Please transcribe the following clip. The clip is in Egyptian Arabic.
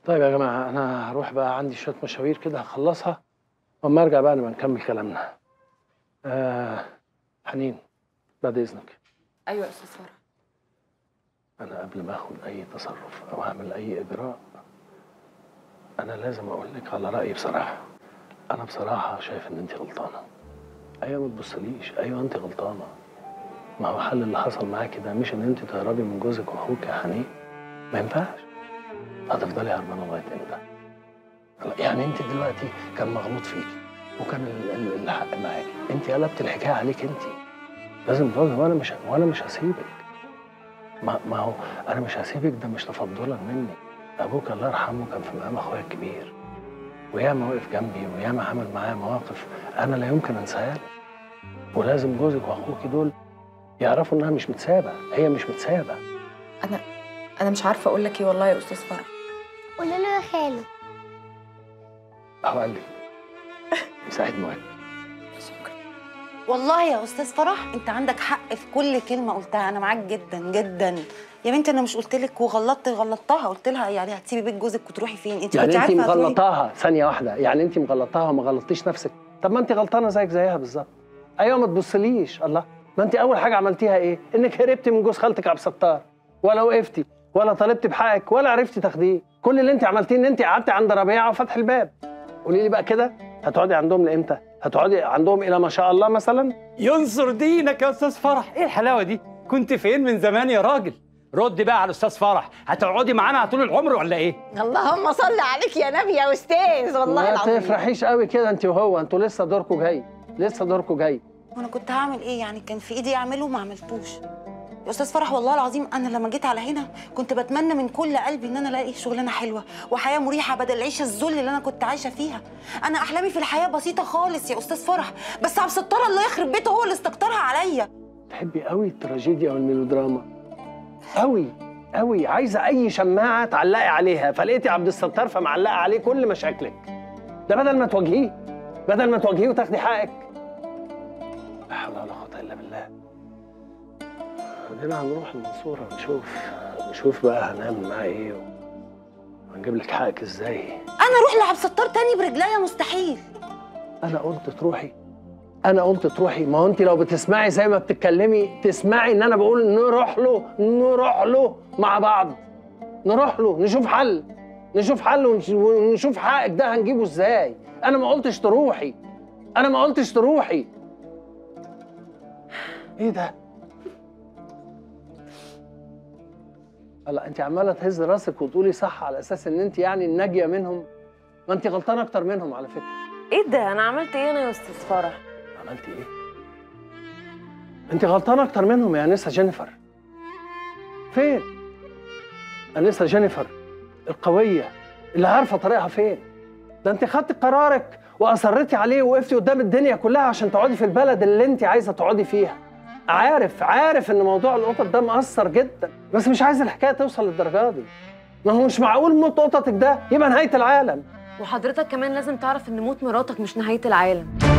طيب يا جماعه انا هروح بقى عندي شويه مشاوير كده هخلصها واما ارجع بقى نبقى نكمل كلامنا آه حنين بعد اذنك ايوه يا استاذ فرح انا قبل ما اخد اي تصرف او اعمل اي اجراء انا لازم اقول لك على رايي بصراحه انا بصراحه شايف ان انت غلطانه ايوه ما تبصليش ايوه انت غلطانه ما هو حل اللي حصل معاكي ده مش ان انت تهربي من جوزك واخوك يا حنين ما ينفعش هتفضلي هربانه لغايه امتى هلا يعني انت دلوقتي كان مغلوط فيكي وكان ال- ال- الحق معاكي انت قلبت الحكايه عليك انت لازم تواجهي وانا مش وانا مش هسيبك ما, ما هو انا مش هسيبك ده مش تفضلا مني ابوك الله يرحمه كان في مقام اخويا الكبير وياما وقف جنبي وياما عمل معايا مواقف انا لا يمكن انساها له ولازم جوزك واخوك دول يعرفوا انها مش متسابه هي مش متسابه انا انا مش عارفه اقول لك ايه والله يا استاذ فرح قول له يا خالو اهو قال لي يساعد موافق شكرا والله يا استاذ فرح انت عندك حق في كل كلمه قلتها انا معاك جدا جدا يا بنتي انا مش قلت لك وغلطت غلطتها قلت لها يعني هتسيبي بيت جوزك وتروحي فين انت يعني كنت انت عارفه هتروحي- مغلطاها ثانيه واحده يعني انت مغلطاها وما غلطتيش نفسك طب ما انت غلطانه زيك زيها بالظبط ايوه ما تبصليش الله ما انت اول حاجه عملتيها ايه انك هربتي من جوز خالتك عبد الستار ولا وقفتي ولا طالبتي بحقك ولا عرفتي تاخديه كل اللي انت عملتيه ان انت قعدتي عند ربيعه وفتح الباب قولي لي بقى كده هتقعدي عندهم لامتى هتقعدي عندهم الى ما شاء الله مثلا ينصر دينك يا استاذ فرح ايه الحلاوه دي كنت فين من زمان يا راجل رد بقى على الاستاذ فرح هتقعدي معانا طول العمر ولا ايه اللهم صل عليك يا نبي يا استاذ والله ما العظيم تفرحيش قوي كده انت وهو انتوا لسه دوركم جاي لسه دوركم جاي وانا كنت هعمل ايه يعني كان في ايدي اعمله ما عملتوش يا استاذ فرح والله العظيم انا لما جيت على هنا كنت بتمنى من كل قلبي ان انا الاقي شغلانه حلوه وحياه مريحه بدل العيشه الذل اللي انا كنت عايشه فيها انا احلامي في الحياه بسيطه خالص يا استاذ فرح بس عبد الستار الله يخرب بيته هو اللي استكترها عليا تحبي قوي التراجيديا والميلودراما قوي قوي عايزه اي شماعه تعلقي عليها فلقيتي عبد الستار فمعلقه عليه كل مشاكلك ده بدل ما تواجهيه بدل ما تواجهيه وتاخدي حقك لا حول ولا قوه الا بالله خلينا هنروح المنصوره ونشوف نشوف بقى هنعمل معاه ايه وهنجيب لك حقك ازاي انا اروح لعبد الستار تاني برجليا مستحيل انا قلت تروحي انا قلت تروحي ما هو انت لو بتسمعي زي ما بتتكلمي تسمعي ان انا بقول نروح له نروح له مع بعض نروح له نشوف حل نشوف حل ونش- ونشوف حقك ده هنجيبه ازاي انا ما قلتش تروحي انا ما قلتش تروحي ايه ده هلا انت عماله تهز راسك وتقولي صح على اساس ان انت يعني الناجيه منهم ما انت غلطانه اكتر منهم على فكره ايه ده انا عملت ايه انا يا استاذ فرح عملتي ايه؟ انت غلطانه اكتر منهم يا انسه جينيفر فين؟ انسه جينيفر القويه اللي عارفه طريقها فين ده انت خدتي قرارك واصريتي عليه ووقفتي قدام الدنيا كلها عشان تقعدي في البلد اللي انت عايزه تقعدي فيها عارف عارف ان موضوع القطط ده مأثر جدا بس مش عايز الحكايه توصل للدرجه دي ما هو مش معقول موت قططك ده يبقى نهايه العالم وحضرتك كمان لازم تعرف ان موت مراتك مش نهايه العالم